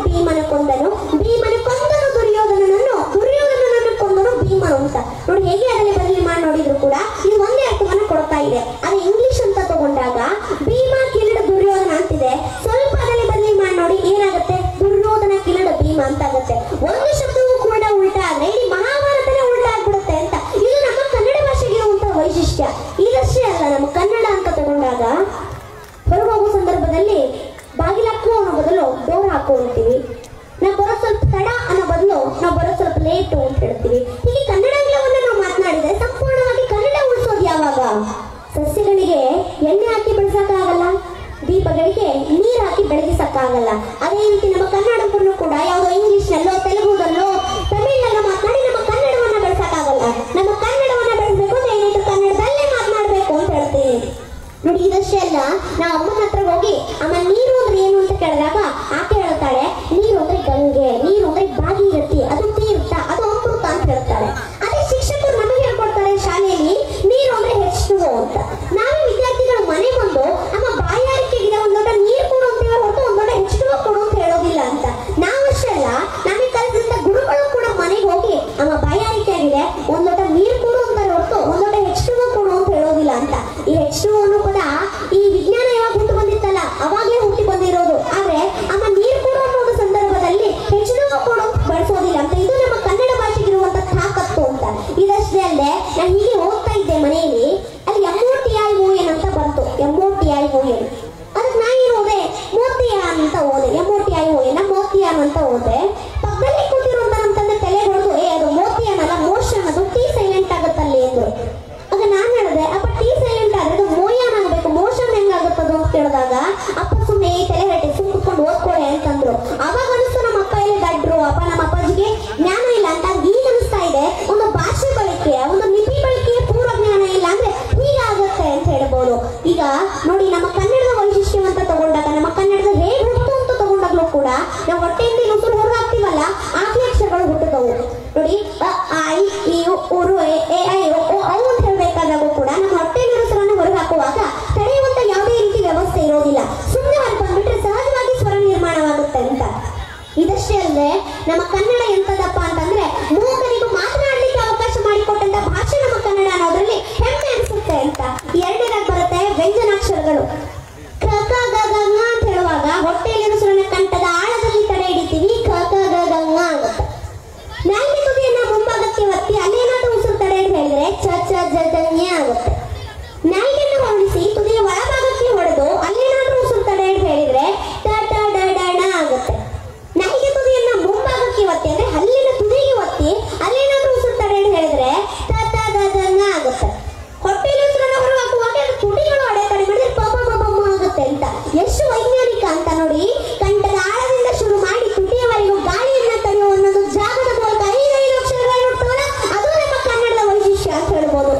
ಭೀಮನ ಕೊಂದನು ಭೀಮನ ಕೊಂದನು ದುರ್ಯೋಧನನನ್ನು ದುರ್ಯೋಧನನನ್ನು ಕೊಂದನು ಭೀಮನು ಅಂತ ನೋಡಿ ಹೇಗೆ ಅದರಲ್ಲಿ ಬದಲಿ ಮಾಡಿ ನೋಡಿದ್ರು ಕೂಡ ಇದು ಒಂದೇ ಅರ್ಥವನ್ನ ಕೊಡ್ತಾ ಇದೆ ಅದೇ ಇಂಗ್ಲಿಷ್ ಅಂತ ತಗೊಂಡಾಗ ಭೀಮ ಕಿರೀಟ ದುರ್ಯೋಧನ ಅಂತಿದೆ ಸ್ವಲ್ಪ ಅದರಲ್ಲಿ ಬದಲಿ ಮಾಡಿ ನೋಡಿ ಏನಾಗುತ್ತೆ ದುರ್ಯೋಧನ ಕಿರೀಟ ಭೀಮ ಅಂತ ಆಗುತ್ತೆ ಒಂದು ಶಬ್ದವೂ ಕೂಡ ಉಲ್ಟಾ ಆದ್ರೆ ಇಡೀ ಮಹಾಭಾರತನೇ ಉಲ್ಟಾ ಆಗ್ಬಿಡುತ್ತೆ ಅಂತ ಇದು ನಮ್ಮ ಕನ್ನಡ ಭಾಷೆಗೆ ಇರುವಂತಹ ವೈಶಿಷ್ಟ್ಯ ಇದಷ್ಟೇ ಅಲ್ಲ ನಮ್ಮ ಕನ್ನಡ ಅಂತ ತಗೊಂಡಾಗ ಹೊರಗೋಗೋ ಸಂದರ್ಭದಲ್ಲಿ ಬಾಗಿಲಾಕು ಅನ್ನೋ ಬದಲು ಡೋರ್ ಹಾಕು ಅಂತೀವಿ ನಾವು ಬರೋ ಸ್ವಲ್ಪ ತಡ ಅನ್ನೋ ಬದಲು ನಾವು ಬರೋ ಸ್ವಲ್ಪ ಲೇಟು ಅಂತ ಹೇಳ್ತೀವಿ ಹೀಗೆ ಕನ್ನಡಾಂಗ್ಲವನ್ನ ನಾವು ಮಾತನಾಡಿದ್ರೆ ಸಂಪೂರ್ಣವಾಗಿ ಕನ್ನಡ ಉಳಿಸೋದು ಯಾವಾಗ ಸಸ್ಯಗಳಿಗೆ ಎಣ್ಣೆ ಹಾಕಿ ಬೆಳೆಸಕ್ಕಾಗಲ್ಲ ದೀಪಗಳಿಗೆ ನೀರು ಹಾಕಿ ಬೆಳಗಿಸಕ್ಕಾಗಲ್ಲ ಅದೇ ರೀತಿ ನಮ್ಮ ಕನ್ನಡವನ್ನು ಕೂಡ ಯಾವುದೋ ಇಂಗ್ಲಿಷ್ನಲ್ಲೋ ತೆಲುಗುದಲ್ಲೋ ತಮಿಳ್ನಲ್ಲೋ ಮಾತನಾಡಿ ನಮ್ಮ ಕನ್ನಡವನ್ನ ಬೆಳೆಸಕ್ಕಾಗಲ್ಲ ನಮ್ಮ ಕನ್ನಡವನ್ನ ಬೆಳೆಸಬೇಕು ಅಂದ್ರೆ ಏನಾಯ್ತು ಕನ್ನಡದಲ್ಲೇ ಮಾತನಾಡಬೇಕು ಅಂತ ಹೇಳ್ತೀನಿ ನೋಡಿ ಇದಷ್ಟೇ ಅಲ್ಲ ನಾವು ಅಮ್ಮನ ಹತ್ರ ಹೋಗಿ ಅಮ್ಮ ನೀರು ಅಂದ್ರೆ ಏನು ಅಂತ ಕೇಳಿದಾಗ ಆಕೆ ಹೇಳ್ತಾಳೆ ನೀರು ಅಂದ್ರೆ ಗಂಗೆ ನೀರು ಅಂದ್ರೆ ಭಾಗೀರಥಿ ಅದು ತೀರ್ಥ ಅದು ಅಮೃತ ಅಂತ ಹೇಳ್ತಾಳೆ ಅದೇ ಶಿಕ್ಷಕರು ನಮಗೆ ಹೇಳ್ಕೊಡ್ತಾರೆ ಶಾಲೆಯಲ್ಲಿ ನೀರು ಅಂದ್ರೆ ಹೆಚ್ಚು ಅಂತ ನಾವೇ ವಿದ್ಯಾರ್ಥಿಗಳು ಮನೆ ಬಂದು ಅಮ್ಮ ಬಾಯಾರಿಕೆಗಿದೆ ಒಂದ್ ಲೋಟ ನೀರು ಕೊಡು ಅಂತ ಹೇಳಿ ಹೊರತು ಒಂದ್ ಲೋಟ ಹೆಚ್ಚು ಕೊಡು ಅಂತ ಹೇಳೋದಿಲ್ಲ ಅಂತ ನಾವಷ್ಟೇ ಅಲ್ಲ ನಮಗೆ ಕಲಿಸಿದಂತ ಗುರುಗಳು ಕೂಡ ಮನೆಗೆ ಹೋಗಿ ಅಮ್ಮ ಬಾಯಾರಿಕೆ ಆಗಿದೆ ಒಂದ್ ಲೋಟ ನೀರು ಕೊಡು ಅಂತಾರೆ ಹೊರತು ಒಂದ್ ಲೋಟ ಹೆಚ್ಚು ಕೊಡು ಅಂತ ಹೇಳೋದಿಲ್ಲ ಅಂತ ಈ ಹೆಚ್ಚು ಅನ್ನೋ ಪದ ಈ ವಿಜ್ಞಾನ ಯಾವಾಗ ಹುಟ್ಟು ಬಂದಿತ್ತಲ್ಲ ಅವಾಗಲೇ ಹುಟ್ಟಿ ಬಂದಿರೋದು ಆದ್ರೆ ಅಮ್ಮ ನೀರು ಕೊಡು ಅನ್ನೋ ಸಂದರ್ಭದಲ್ಲಿ ಹೆಚ್ಚು ಕೊಡು ಅಂತ ಬಳಸೋದಿಲ್ಲ ಅಂತ ಇದು ನಮ್ಮ ಕನ್ನಡ ಭಾಷೆಗೆ ಇರುವಂತ ತಾಕತ್ತು ಅಂತ ಇದಷ್ಟೇ ಅಲ್ಲದೆ ನಾನು ಹೀಗೆ ಓದ್ತಾ ಇದ್ದೆ ಮನೆಯಲ್ಲಿ ಅಲ್ಲಿ M O T I O N ಅಂತ ಬಂತು M O T I O N ಅದಕ್ಕೆ ನಾ ಏನು ಓದೆ ಮೋತಿಯಾನ್ ಅಂತ ಓದೆ M O T I O N ಮೋತಿಯಾನ್ ಅಂತ ಓದೆ ಪಕ್ಕದಲ್ಲಿ ಕೂತಿರುವಂತ ನಮ್ಮ ತಂದೆ ತಲೆ ಹೊಡೆದು ಏ ಅದು ಮೋತಿಯಾನ್ ಅಲ್ಲ ಮೋಷನ್ ಅದು ಟಿ ಸೈಲೆಂಟ್ ಆಗುತ್ತಲ್ಲಿ ಎಂದು ಆಗ ನಾನು ಹೇಳಿದೆ ಅಪ್ಪ ಟಿ ಸೈಲೆಂಟ್ ಆದ್ರೆ ಅದು ಮೋಯಾನ್ ಆಗಬೇಕು ಮೋಷನ್ ಹೆಂಗಾಗುತ್ತದು ಅಂತ ಕೇಳಿದಾಗ ಅಪ್ಪ ಸುಮ್ಮನೆ ಈ ತಲೆ ಹಟ್ಟಿ ಸುಮ್ಮನೆ ಕುತ್ಕೊಂಡು ಓದ್ಕೊಳೆ ಅಂತಂದ್ರು ಅವಾಗ ಅನಿಸ್ತು ನಮ್ಮ ಅಪ್ಪ ಎಲ್ಲಿ ದಡ್ರು ಅಪ್ಪ ನಮ್ಮ ಅಪ್ಪಾಜಿಗೆ ಜ್ಞಾನ ಇಲ್ಲ ಅಂತ ಈಗ ಅನಿಸ್ತಾ ಇದೆ ಒಂದು ಭಾಷೆ ಬಳಕೆ ಒಂದು ಲಿಪಿ ಬಳಕೆಯ ಪೂರ್ವ ಜ್ಞಾನ ಇಲ್ಲ ಅಂದ್ರೆ ಹೀಗಾಗುತ್ತೆ ಅಂತ ಹೇಳ್ಬೋದು ಈಗ ನೋಡಿ ನಮ್ಮ ಕನ್ನಡದ ವೈಶಿಷ್ಟ್ಯವಂತ ತಗೊಂಡಾಗ ನಮ್ಮ ಕನ್ನಡದ ಹೇಗೆ ಹುಟ್ಟು ಅಂತ ತಗೊಂಡಾಗ್ಲೂ ಕೂಡ ನಾವು ಹೊಟ್ಟೆಯಿಂದ ಉಸಿರು ಹೊರ ಹಾಕ್ತೀವಲ್ಲ ಆಕಿ ಅಕ್ಷರಗಳು ಹುಟ್ಟುತ್ತವು ನೋಡಿ ಅ, ಆ, ಐ ಈ ಉ, ಉರು ಎ ಎ, ಐ ಓ ಓ, ಔ ಅಂತ ಹೇಳ್ಬೇಕಾದಾಗೂ ಕೂಡ ನಮ್ಮ ಹೊಟ್ಟೆಯಿಂದ ಉಸಿರನ್ನು ಹೊರಗೆ ಹಾಕುವಾಗ ತಡೆಯುವಂತ ಯಾವುದೇ ರೀತಿ ವ್ಯವಸ್ಥೆ ಇರೋದಿಲ್ಲ ಸುಮ್ಮನೆ ಹೊರಗೆ ಬಂದ್ಬಿಟ್ರೆ ಸಹಜವಾಗಿ ಸ್ವರ ನಿರ್ಮಾಣವಾಗುತ್ತೆ ಅಂತ ಇದಷ್ಟೇ ಅಲ್ಲದೆ ನಮ್ಮ ಕನ್ನಡ ಎಂತದಪ್ಪ ಅಂತಂದ್ರೆ ಮೂಕನಿಗೂ ಮಾತನಾಡ್ಲಿಕ್ಕೆ ಅವಕಾಶ ಮಾಡಿಕೊಟ್ಟಂತ ಭಾಷೆ ನಮ್ಮ ಕನ್ನಡ ಅನ್ನೋದ್ರಲ್ಲಿ ಹೆಮ್ಮೆ ಅನಿಸುತ್ತೆ ಅಂತ ಎರಡನೇದಾಗಿ ಬರುತ್ತೆ ವ್ಯಂಜನಾಕ್ಷರಗಳು ಕ ಕ ಗ ಗ ङ ಅಂತ ಹೇಳುವಾಗ ಹೊಟ್ಟೆಯಲ್ಲಿರೋ ಸುರನ ಕಂಠದ ಆಳದಲ್ಲಿ ತಡೆ ಹಿಡಿತೀವಿ ಕ ಕ ಗ ಗ ङ ಆಗುತ್ತೆ ನಾಲ್ಕು ತುದಿಯನ್ನ ಮುಂಭಾಗಕ್ಕೆ ಒತ್ತಿ ಅಲ್ಲೇನಾದ್ರೂ ಉಸಿರು ತಡೆ ಅಂತ ಹೇಳಿದ್ರೆ ಚ ಚ ಜ ಜ ಞ ಆಗುತ್ತೆ ನಾಲ್ಕನ್ನು ಹೊರಡಿಸಿ ತುದಿಯ ಒಳಭಾಗಕ್ಕೆ ಹೊಡೆದು ಅಲ್ಲೇನಾದ್ರೂ ಉಸಿರು ತಡೆ ಅಂತ ಹೇಳಿದ್ರೆ ಟ ಟ ಡ ಡ ಣ ಆಗುತ್ತೆ ನಾಲ್ಕು ತುದಿಯನ್ನ ಮುಂಭಾಗಕ್ಕೆ ಒತ್ತಿ ಅಂದ್ರೆ ಹಲ್ಲಿನ ತುದಿಗೆ ಒತ್ತಿ ಅಲ್ಲೇನಾದ್ರೂ ಉಸಿರು ತಡೆ ಅಂತ ಹೇಳಿದ್ರೆ ತ ತ ದ ದ ಞ ಆಗುತ್ತೆ ಹೊಟ್ಟೆಯಲ್ಲಿ ಉಸಿರನ್ನ ಹೊರಹಾಕುವಾಗ ಅದು ತುಟಿಗಳು ಅಡೆತಡೆ ಮಾಡಿದ್ರೆ ಪ ಪ ಪ ಪ ಮ ಆಗುತ್ತೆ ಅಂತ ಎಷ್ಟು ವೈಜ್ಞಾನಿಕ ಅಂತ ನೋಡಿ ಕಂಠದ ಆಳದಿಂದ ಶುರು ಮಾಡಿ ತುಟಿಯವರೆಗೂ ಗಾಳಿಯನ್ನ ತಡೆಯುವ ಒಂದೊಂದು ಜಾಗದ ಮೂಲಕ ಐದೈದು ಅಕ್ಷರಗಳು ಇರ್ತವಲ್ಲ ಅದು ನಮ್ಮ ಕನ್ನಡದ ವೈಶಿಷ್ಟ್ಯ ಅಂತ ಹೇಳ್ಬೋದು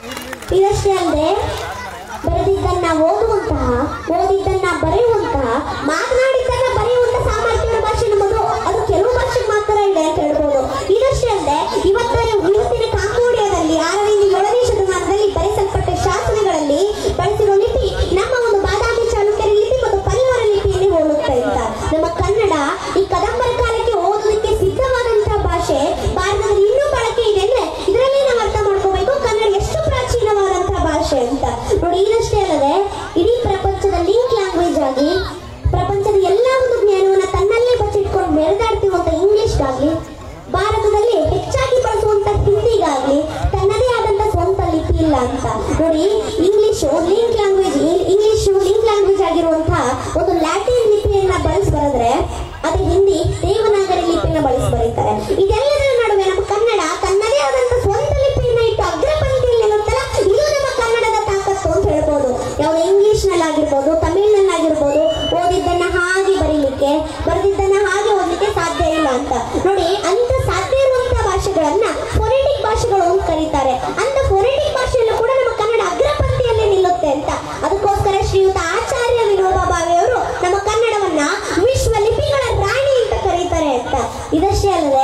ಇದಷ್ಟೇ ಅಲ್ಲದೆ ಬರೆದಿದ್ದನ್ನ ಓದುವಂತಹ ಓದಿದ್ದನ್ನ ಬರೆಯುವಂತಹ ಮಾತನಾಡಿದ್ದನ್ನ ಬರೆಯುವಂತ ಸಾಮರ್ಥ್ಯದ ಭಾಷೆ ನಮ್ಮದು ಅದು ಕೆಲವು ಭಾಷೆಗೆ ಮಾತ್ರ ಇದೆ ಅಂತ ಹೇಳ್ಬೋದು ಇದಷ್ಟೇ ಅಲ್ಲದೆ ಇವತ್ತ ಇವತ್ತಿನ ಕಾಂಬೋಡಿಯಾದಲ್ಲಿ ಆರರಿಂದ ಏಳನೇ ಶತಮಾನದಲ್ಲಿ ಬರೆಸಲ್ಪಟ್ಟ ಶಾಸನಗಳಲ್ಲಿ ಬಳಸಿರೋ ಲಿಪಿ ನಮ್ಮ ಒಂದು ಬಾದಾಮಿ ಚಾಲುಕ್ಯರ ಲಿಪಿ ಮತ್ತು ಪಲ್ಲವರ ಲಿಪಿಯಲ್ಲಿ ಹೋಲುತ್ತೆ ಅಂತ ನಮ್ಮ ಕನ್ನಡ ಈ ಕದಂಬರ ಕಾಲಕ್ಕೆ ಓದಲಿಕ್ಕೆ ಸಿದ್ಧವಾದಂತಹ ಭಾಷೆ ಭಾರತದಲ್ಲಿ ಇನ್ನೂ ಬಳಕೆ ಇದೆ ಅಂದ್ರೆ ಇದರಲ್ಲಿ ನಾವು ಅರ್ಥ ಮಾಡ್ಕೋಬೇಕು ಕನ್ನಡ ಎಷ್ಟು ಪ್ರಾಚೀನವಾದಂತಹ ಭಾಷೆ ಅಂತ ನೋಡಿ ಇದಷ್ಟೇ ಅಲ್ಲದೆ ಇಡೀ ಪ್ರಪಂಚದ ಲಿಂಕ್ ಲ್ಯಾಂಗ್ವೇಜ್ ಆಗಿ ಪ್ರಪಂಚದ ಎಲ್ಲಾ ಒಂದು ಜ್ಞಾನವನ್ನ ತನ್ನಲ್ಲೇ ಬಚ್ಚಿಟ್ಕೊಂಡು ಮೆರೆದಾಡ್ತಿರುವಂತ ಇಂಗ್ಲಿಷ್ಗಾಗ್ಲಿ ಭಾರತದಲ್ಲಿ ಹೆಚ್ಚಾಗಿ ಬಳಸುವಂತ ಹಿಂದಿಗಾಗ್ಲಿ ತನ್ನದೇ ಆದಂತ ಸ್ವಂತ ಲಿಪಿ ಇಲ್ಲ ಅಂತ ನೋಡಿ English link language English link language ಆಗಿರುವಂತಹ ಒಂದು ಲ್ಯಾಟಿನ್ ಲಿಪಿಯನ್ನ ಬಳಸಿ ಬರೆದ್ರೆ ಅದೇ ಹಿಂದಿ ದೇವನಾಗರಿ ಲಿಪಿಯನ್ನ ಬಳಸಿ ಬರೀತಾರೆ ಇದೆಲ್ಲದರ ನಡುವೆ ನಮ್ಮ ಕನ್ನಡ ತನ್ನದೇ ಆದಂತ ಸ್ವಂತ ಲಿಪಿಯನ್ನ ಇಟ್ಟು ಅಗ್ರ ಪಂಕ್ತಿಯಲ್ಲಿ ಇರುತ್ತಲ್ಲ ಇದು ನಮ್ಮ ಕನ್ನಡದ ತಾಕತ್ತು ಅಂತ ಹೇಳ್ಬೋದು ಯಾವುದೇ ಇಂಗ್ಲಿಷ್ ನಲ್ಲಾಗಿರ್ಬೋದು ತಮಿಳ್ನಲ್ಲಾಗಿರ್ಬೋದು ಓದಿದ್ದನ್ನ ಹಾಗೆ ಬರೀಲಿಕ್ಕೆ ಬರೆದಿದ್ದನ್ನ ಹಾಗೆ ಓದಲಿಕ್ಕೆ ಸಾಧ್ಯ ಇಲ್ಲ ಅಂತ ನೋಡಿ ಅಂತ ಸಾಧ್ಯ ಇರುವಂತಹ ಭಾಷೆಗಳನ್ನ ಫೊನೆಟಿಕ್ ಭಾಷೆಗಳು ಅಂತ ಕರೀತಾರೆ ಅಂತ ಫೊನೆಟಿಕ್ ಭಾಷೆಯಲ್ಲೂ ಕೂಡ ನಮ್ಮ ಕನ್ನಡ ಅಗ್ರ ಪಂಕ್ತಿಯಲ್ಲಿ ನಿಲ್ಲುತ್ತೆ ಅಂತ ಅದಕ್ಕೋಸ್ಕರ ಶ್ರೀಯುತ ಆಚಾರ್ಯ ವಿನೋಬಾ ಭಾವೆ ಅವರು ನಮ್ಮ ಕನ್ನಡವನ್ನ ವಿಶ್ವ ಲಿಪಿಗಳ ರಾಣಿ ಅಂತ ಕರೀತಾರೆ ಅಂತ ಇದಷ್ಟೇ ಅಲ್ಲದೆ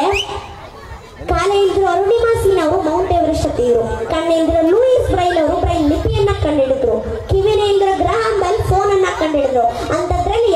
ಕಾಲ ಇಲ್ದಿರೋ ಅರುಣಿಮಾ ಸೀನ್ ಅವರು ಮೌಂಟ್ ಎವರೆಸ್ಟ್ ಹತ್ತಿದ್ರು ಕಣ್ಣ ಇಲ್ದಿರೋ ಲೂಯಿಸ್ ಬ್ರೈಲ್ ಅವರು ಬ್ರೈಲ್ ಲಿಪಿಯನ್ನ ಕಂಡಿಡಿದ್ರು ಕಿವಿನ ಇಲ್ದಿರೋ ಗ್ರಹಾಂ ಬೆಲ್ ಫೋನ್ ಅನ್ನ ಕಂಡಿಡಿದ್ರು ಅಂತದ್ರಲ್ಲಿ